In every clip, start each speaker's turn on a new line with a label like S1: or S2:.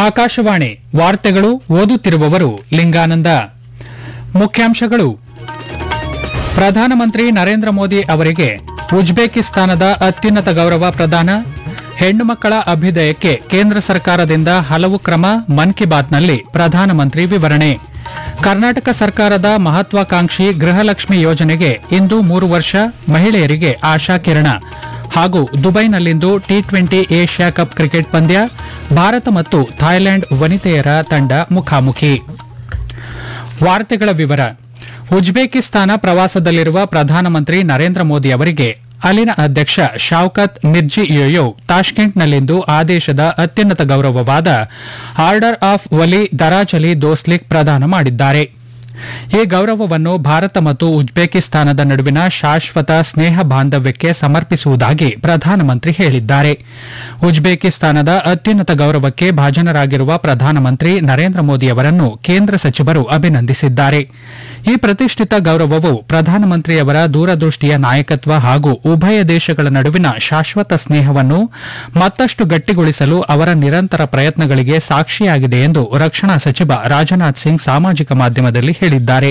S1: ಆಕಾಶವಾಣಿ ವಾರ್ತೆಗಳು ಓದುತ್ತಿರುವವರು ಲಿಂಗಾನಂದ ಮುಖ್ಯಾಂಶಗಳು ಪ್ರಧಾನಮಂತ್ರಿ ನರೇಂದ್ರ ಮೋದಿ ಅವರಿಗೆ ಉಜ್ಬೇಕಿಸ್ತಾನದ ಅತ್ಯುನ್ನತ ಗೌರವ ಪ್ರದಾನ ಹೆಣ್ಣು ಮಕ್ಕಳ ಅಭ್ಯುದಯಕ್ಕೆ ಕೇಂದ್ರ ಸರ್ಕಾರದಿಂದ ಹಲವು ಕ್ರಮ ಮನ್ ಕಿ ಬಾತ್ನಲ್ಲಿ ಪ್ರಧಾನಮಂತ್ರಿ ವಿವರಣೆ ಕರ್ನಾಟಕ ಸರ್ಕಾರದ ಮಹತ್ವಾಕಾಂಕ್ಷಿ ಗೃಹಲಕ್ಷ್ಮಿ ಯೋಜನೆಗೆ ಇಂದು ಮೂರು ವರ್ಷ ಮಹಿಳೆಯರಿಗೆ ಆಶಾಕಿರಣ ಹಾಗೂ ದುಬೈನಲ್ಲಿಂದು T twenty Asia cup cricket ಪಂದ್ಯ ಭಾರತ ಮತ್ತು ಥಾಯ್ಲೆಂಡ್ ವನಿತೆಯರ ತಂಡ ಮುಖಾಮುಖಿ ವಾರ್ತೆಗಳ ವಿವರ ಉಜ್ಬೇಕಿಸ್ತಾನ ಪ್ರವಾಸದಲ್ಲಿರುವ ಪ್ರಧಾನಮಂತ್ರಿ ನರೇಂದ್ರ ಮೋದಿ ಅವರಿಗೆ ಅಲ್ಲಿನ ಅಧ್ಯಕ್ಷ ಶೌಕತ್ ಮಿರ್ಜಿಯೋಯೋ ತಾಷ್ಕೆಂಟ್ನಲ್ಲಿಂದು ಆದೇಶದ ಅತ್ಯುನ್ನತ ಗೌರವವಾದ ಆರ್ಡರ್ ಆಫ್ ವಲಿ ದರಾಜ್ ಅಲಿ ದೋಸ್ಲಿಕ್ ಪ್ರದಾನ ಮಾಡಿದ್ದಾರೆ ಈ ಗೌರವವನ್ನು ಭಾರತ ಮತ್ತು ಉಜ್ಬೇಕಿಸ್ತಾನದ ನಡುವಿನ ಶಾಶ್ವತ ಸ್ನೇಹ ಬಾಂಧವ್ಯಕ್ಕೆ ಸಮರ್ಪಿಸುವುದಾಗಿ ಪ್ರಧಾನಮಂತ್ರಿ ಹೇಳಿದ್ದಾರೆ ಉಜ್ಬೇಕಿಸ್ತಾನದ ಅತ್ಯುನ್ನತ ಗೌರವಕ್ಕೆ ಭಾಜನರಾಗಿರುವ ಪ್ರಧಾನಮಂತ್ರಿ ನರೇಂದ್ರ ಮೋದಿ ಅವರನ್ನು ಕೇಂದ್ರ ಸಚಿವರು ಅಭಿನಂದಿಸಿದ್ದಾರೆ ಈ ಪ್ರತಿಷ್ಠಿತ ಗೌರವವು ಪ್ರಧಾನಮಂತ್ರಿಯವರ ದೂರದೃಷ್ಟಿಯ ನಾಯಕತ್ವ ಹಾಗೂ ಉಭಯ ದೇಶಗಳ ನಡುವಿನ ಶಾಶ್ವತ ಸ್ನೇಹವನ್ನು ಮತ್ತಷ್ಟು ಗಟ್ಟಿಗೊಳಿಸಲು ಅವರ ನಿರಂತರ ಪ್ರಯತ್ನಗಳಿಗೆ ಸಾಕ್ಷಿಯಾಗಿದೆ ಎಂದು ರಕ್ಷಣಾ ಸಚಿವ ರಾಜನಾಥ್ ಸಿಂಗ್ ಸಾಮಾಜಿಕ ಮಾಧ್ಯಮದಲ್ಲಿ ಹೇಳಿದ್ದಾರೆ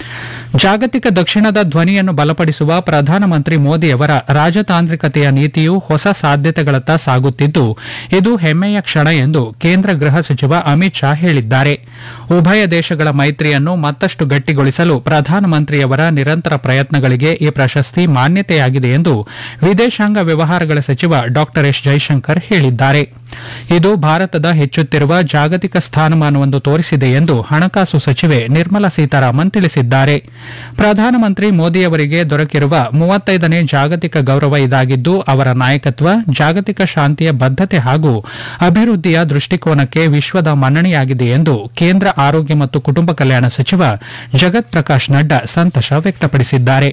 S1: ಜಾಗತಿಕ ದಕ್ಷಿಣದ ಧ್ವನಿಯನ್ನು ಬಲಪಡಿಸುವ ಪ್ರಧಾನಮಂತ್ರಿ ಮೋದಿಯವರ ರಾಜತಾಂತ್ರಿಕತೆಯ ನೀತಿಯು ಹೊಸ ಸಾಧ್ಯತೆಗಳತ್ತ ಸಾಗುತ್ತಿದ್ದು ಇದು ಹೆಮ್ಮೆಯ ಕ್ಷಣ ಎಂದು ಕೇಂದ್ರ ಗೃಹ ಸಚಿವ ಅಮಿತ್ ಶಾ ಹೇಳಿದ್ದಾರೆ ಉಭಯ ದೇಶಗಳ ಮೈತ್ರಿಯನ್ನು ಮತ್ತಷ್ಟು ಗಟ್ಟಿಗೊಳಿಸಲು ಪ್ರಧಾನಮಂತ್ರಿಯವರ ನಿರಂತರ ಪ್ರಯತ್ನಗಳಿಗೆ ಈ ಪ್ರಶಸ್ತಿ ಮಾನ್ಯತೆಯಾಗಿದೆ ಎಂದು ವಿದೇಶಾಂಗ ವ್ಯವಹಾರಗಳ ಸಚಿವ ಡಾ ಎಸ್ ಜೈಶಂಕರ್ ಹೇಳಿದ್ದಾರೆ ಇದು ಭಾರತದ ಹೆಚ್ಚುತ್ತಿರುವ ಜಾಗತಿಕ ಸ್ಥಾನಮಾನವನ್ನು ತೋರಿಸಿದೆ ಎಂದು ಹಣಕಾಸು ಸಚಿವೆ ನಿರ್ಮಲಾ ಸೀತಾರಾಮನ್ ತಿಳಿಸಿದ್ದಾರೆ ಪ್ರಧಾನಮಂತ್ರಿ ಮೋದಿಯವರಿಗೆ ದೊರಕಿರುವ ಮೂವತ್ತೈದನೇ ಜಾಗತಿಕ ಗೌರವ ಇದಾಗಿದ್ದು ಅವರ ನಾಯಕತ್ವ ಜಾಗತಿಕ ಶಾಂತಿಯ ಬದ್ಧತೆ ಹಾಗೂ ಅಭಿವೃದ್ಧಿಯ ದೃಷ್ಟಿಕೋನಕ್ಕೆ ವಿಶ್ವದ ಮನ್ನಣೆಯಾಗಿದೆ ಎಂದು ಕೇಂದ್ರ ಆರೋಗ್ಯ ಮತ್ತು ಕುಟುಂಬ ಕಲ್ಯಾಣ ಸಚಿವ ಜಗತ್ ಪ್ರಕಾಶ್ ನಡ್ಡಾ ಸಂತಸ ವ್ಯಕ್ತಪಡಿಸಿದ್ದಾರೆ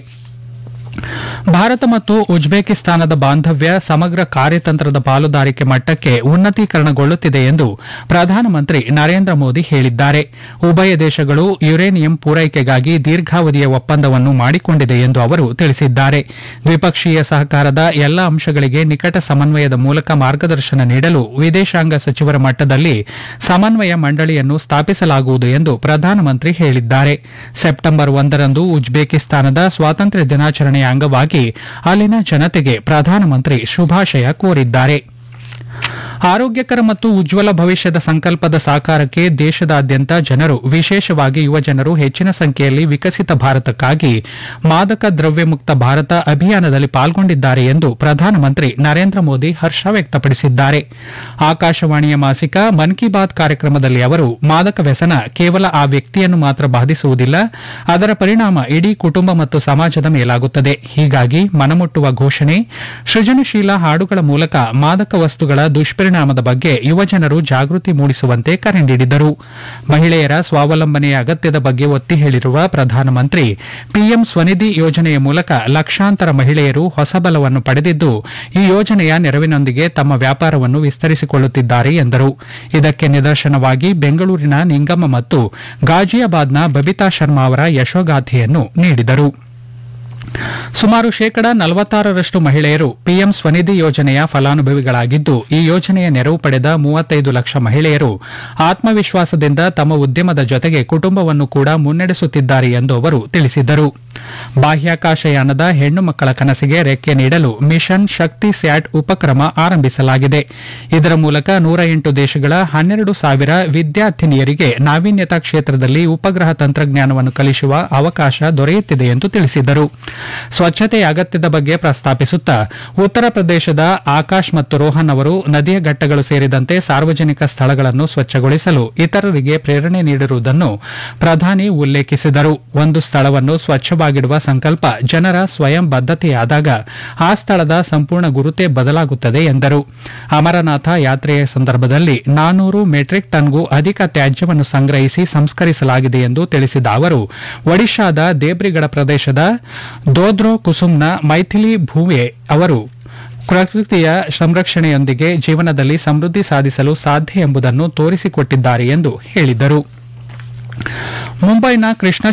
S1: ಭಾರತ ಮತ್ತು ಉಜ್ಬೇಕಿಸ್ತಾನದ ಬಾಂಧವ್ಯ ಸಮಗ್ರ ಕಾರ್ಯತಂತ್ರದ ಪಾಲುದಾರಿಕೆ ಮಟ್ಟಕ್ಕೆ ಉನ್ನತೀಕರಣಗೊಳ್ಳುತ್ತಿದೆ ಎಂದು ಪ್ರಧಾನಮಂತ್ರಿ ನರೇಂದ್ರ ಮೋದಿ ಹೇಳಿದ್ದಾರೆ ಉಭಯ ದೇಶಗಳು ಯುರೇನಿಯಂ ಪೂರೈಕೆಗಾಗಿ ದೀರ್ಘಾವಧಿಯ ಒಪ್ಪಂದವನ್ನು ಮಾಡಿಕೊಂಡಿದೆ ಎಂದು ಅವರು ತಿಳಿಸಿದ್ದಾರೆ ದ್ವಿಪಕ್ಷೀಯ ಸಹಕಾರದ ಎಲ್ಲ ಅಂಶಗಳಿಗೆ ನಿಕಟ ಸಮನ್ವಯದ ಮೂಲಕ ಮಾರ್ಗದರ್ಶನ ನೀಡಲು ವಿದೇಶಾಂಗ ಸಚಿವರ ಮಟ್ಟದಲ್ಲಿ ಸಮನ್ವಯ ಮಂಡಳಿಯನ್ನು ಸ್ಥಾಪಿಸಲಾಗುವುದು ಎಂದು ಪ್ರಧಾನಮಂತ್ರಿ ಹೇಳಿದ್ದಾರೆ ಸೆಪ್ಟೆಂಬರ್ ಒಂದರಂದು ಉಜ್ಬೇಕಿಸ್ತಾನದ ಸ್ವಾತಂತ್ರ್ಯ ದಿನಾಚರಣೆಯ ಅಂಗವಾಗಿ ಅಲ್ಲಿನ ಜನತೆಗೆ ಪ್ರಧಾನಮಂತ್ರಿ ಶುಭಾಶಯ ಕೋರಿದ್ದಾರೆ ಆರೋಗ್ಯಕರ ಮತ್ತು ಉಜ್ವಲ ಭವಿಷ್ಯದ ಸಂಕಲ್ಪದ ಸಾಕಾರಕ್ಕೆ ದೇಶದಾದ್ಯಂತ ಜನರು ವಿಶೇಷವಾಗಿ ಯುವಜನರು ಹೆಚ್ಚಿನ ಸಂಖ್ಯೆಯಲ್ಲಿ ವಿಕಸಿತ ಭಾರತಕ್ಕಾಗಿ ಮಾದಕ ದ್ರವ್ಯ ಮುಕ್ತ ಭಾರತ ಅಭಿಯಾನದಲ್ಲಿ ಪಾಲ್ಗೊಂಡಿದ್ದಾರೆ ಎಂದು ಪ್ರಧಾನಮಂತ್ರಿ ನರೇಂದ್ರ ಮೋದಿ ಹರ್ಷ ವ್ಯಕ್ತಪಡಿಸಿದ್ದಾರೆ ಆಕಾಶವಾಣಿಯ ಮಾಸಿಕ ಮನ್ ಕಿ ಬಾತ್ ಕಾರ್ಯಕ್ರಮದಲ್ಲಿ ಅವರು ಮಾದಕ ವ್ಯಸನ ಕೇವಲ ಆ ವ್ಯಕ್ತಿಯನ್ನು ಮಾತ್ರ ಬಾಧಿಸುವುದಿಲ್ಲ ಅದರ ಪರಿಣಾಮ ಇಡೀ ಕುಟುಂಬ ಮತ್ತು ಸಮಾಜದ ಮೇಲಾಗುತ್ತದೆ ಹೀಗಾಗಿ ಮನಮುಟ್ಟುವ ಘೋಷಣೆ ಸೃಜನಶೀಲ ಹಾಡುಗಳ ಮೂಲಕ ಮಾದಕ ವಸ್ತುಗಳ ದುಷ್ಪರಿಣಾಮದ ಬಗ್ಗೆ ಯುವಜನರು ಜಾಗೃತಿ ಮೂಡಿಸುವಂತೆ ಕರೆ ನೀಡಿದರು ಮಹಿಳೆಯರ ಸ್ವಾವಲಂಬನೆಯ ಅಗತ್ಯದ ಬಗ್ಗೆ ಒತ್ತಿ ಹೇಳಿರುವ ಪ್ರಧಾನಮಂತ್ರಿ ಪಿಎಂ ಸ್ವನಿಧಿ ಯೋಜನೆಯ ಮೂಲಕ ಲಕ್ಷಾಂತರ ಮಹಿಳೆಯರು ಹೊಸ ಬಲವನ್ನು ಪಡೆದಿದ್ದು ಈ ಯೋಜನೆಯ ನೆರವಿನೊಂದಿಗೆ ತಮ್ಮ ವ್ಯಾಪಾರವನ್ನು ವಿಸ್ತರಿಸಿಕೊಳ್ಳುತ್ತಿದ್ದಾರೆ ಎಂದರು ಇದಕ್ಕೆ ನಿದರ್ಶನವಾಗಿ ಬೆಂಗಳೂರಿನ ನಿಂಗಮ್ಮ ಮತ್ತು ಗಾಜಿಯಾಬಾದ್ನ ಬಬಿತಾ ಶರ್ಮಾ ಅವರ ಯಶೋಗಾಥೆಯನ್ನು ನೀಡಿದರು ಸುಮಾರು ಶೇಕಡ ನಲವತ್ತಾರರಷ್ಟು ಮಹಿಳೆಯರು ಪಿಎಂ ಸ್ವನಿಧಿ ಯೋಜನೆಯ ಫಲಾನುಭವಿಗಳಾಗಿದ್ದು ಈ ಯೋಜನೆಯ ನೆರವು ಪಡೆದ ಮೂವತ್ತೈದು ಲಕ್ಷ ಮಹಿಳೆಯರು ಆತ್ಮವಿಶ್ವಾಸದಿಂದ ತಮ್ಮ ಉದ್ಯಮದ ಜೊತೆಗೆ ಕುಟುಂಬವನ್ನು ಕೂಡ ಮುನ್ನಡೆಸುತ್ತಿದ್ದಾರೆ ಎಂದು ಅವರು ತಿಳಿಸಿದರು ಬಾಹ್ಯಾಕಾಶಯಾನದ ಹೆಣ್ಣು ಮಕ್ಕಳ ಕನಸಿಗೆ ರೆಕ್ಕೆ ನೀಡಲು ಮಿಷನ್ ಶಕ್ತಿ ಸ್ಯಾಟ್ ಉಪಕ್ರಮ ಆರಂಭಿಸಲಾಗಿದೆ ಇದರ ಮೂಲಕ ನೂರ ಎಂಟು ದೇಶಗಳ ಹನ್ನೆರಡು ಸಾವಿರ ವಿದ್ಯಾರ್ಥಿನಿಯರಿಗೆ ನಾವೀನ್ಯತಾ ಕ್ಷೇತ್ರದಲ್ಲಿ ಉಪಗ್ರಹ ತಂತ್ರಜ್ಞಾನವನ್ನು ಕಲಿಸುವ ಅವಕಾಶ ದೊರೆಯುತ್ತಿದೆ ಎಂದು ತಿಳಿಸಿದರು ಸ್ವಚ್ಛತೆಯ ಅಗತ್ಯದ ಬಗ್ಗೆ ಪ್ರಸ್ತಾಪಿಸುತ್ತಾ ಉತ್ತರ ಪ್ರದೇಶದ ಆಕಾಶ್ ಮತ್ತು ರೋಹನ್ ಅವರು ನದಿಯ ಘಟ್ಟಗಳು ಸೇರಿದಂತೆ ಸಾರ್ವಜನಿಕ ಸ್ಥಳಗಳನ್ನು ಸ್ವಚ್ಛಗೊಳಿಸಲು ಇತರರಿಗೆ ಪ್ರೇರಣೆ ನೀಡಿರುವುದನ್ನು ಪ್ರಧಾನಿ ಉಲ್ಲೇಖಿಸಿದರು ಒಂದು ಸ್ಥಳವನ್ನು ಸ್ವಚ್ಛವಾಗಿಡುವ ಸಂಕಲ್ಪ ಜನರ ಸ್ವಯಂ ಬದ್ಧತೆಯಾದಾಗ ಆ ಸ್ಥಳದ ಸಂಪೂರ್ಣ ಗುರುತೇ ಬದಲಾಗುತ್ತದೆ ಎಂದರು ಅಮರನಾಥ ಯಾತ್ರೆಯ ಸಂದರ್ಭದಲ್ಲಿ ನಾನೂರು ಮೆಟ್ರಿಕ್ ಟನ್ಗೂ ಅಧಿಕ ತ್ಯಾಜ್ಯವನ್ನು ಸಂಗ್ರಹಿಸಿ ಸಂಸ್ಕರಿಸಲಾಗಿದೆ ಎಂದು ತಿಳಿಸಿದ ಅವರು ಒಡಿಶಾದ ದೇಬ್ರಿಗಢ ಪ್ರದೇಶದ ದೋದ್ರೋ ಕುಸುಮ್ನ ಮೈಥಿಲಿ ಭೂವೆ ಅವರು ಪ್ರಕೃತಿಯ ಸಂರಕ್ಷಣೆಯೊಂದಿಗೆ ಜೀವನದಲ್ಲಿ ಸಮೃದ್ಧಿ ಸಾಧಿಸಲು ಸಾಧ್ಯ ಎಂಬುದನ್ನು ತೋರಿಸಿಕೊಟ್ಟಿದ್ದಾರೆ ಎಂದು ಹೇಳಿದರು ಮುಂಬೈನ ಕೃಷ್ಣ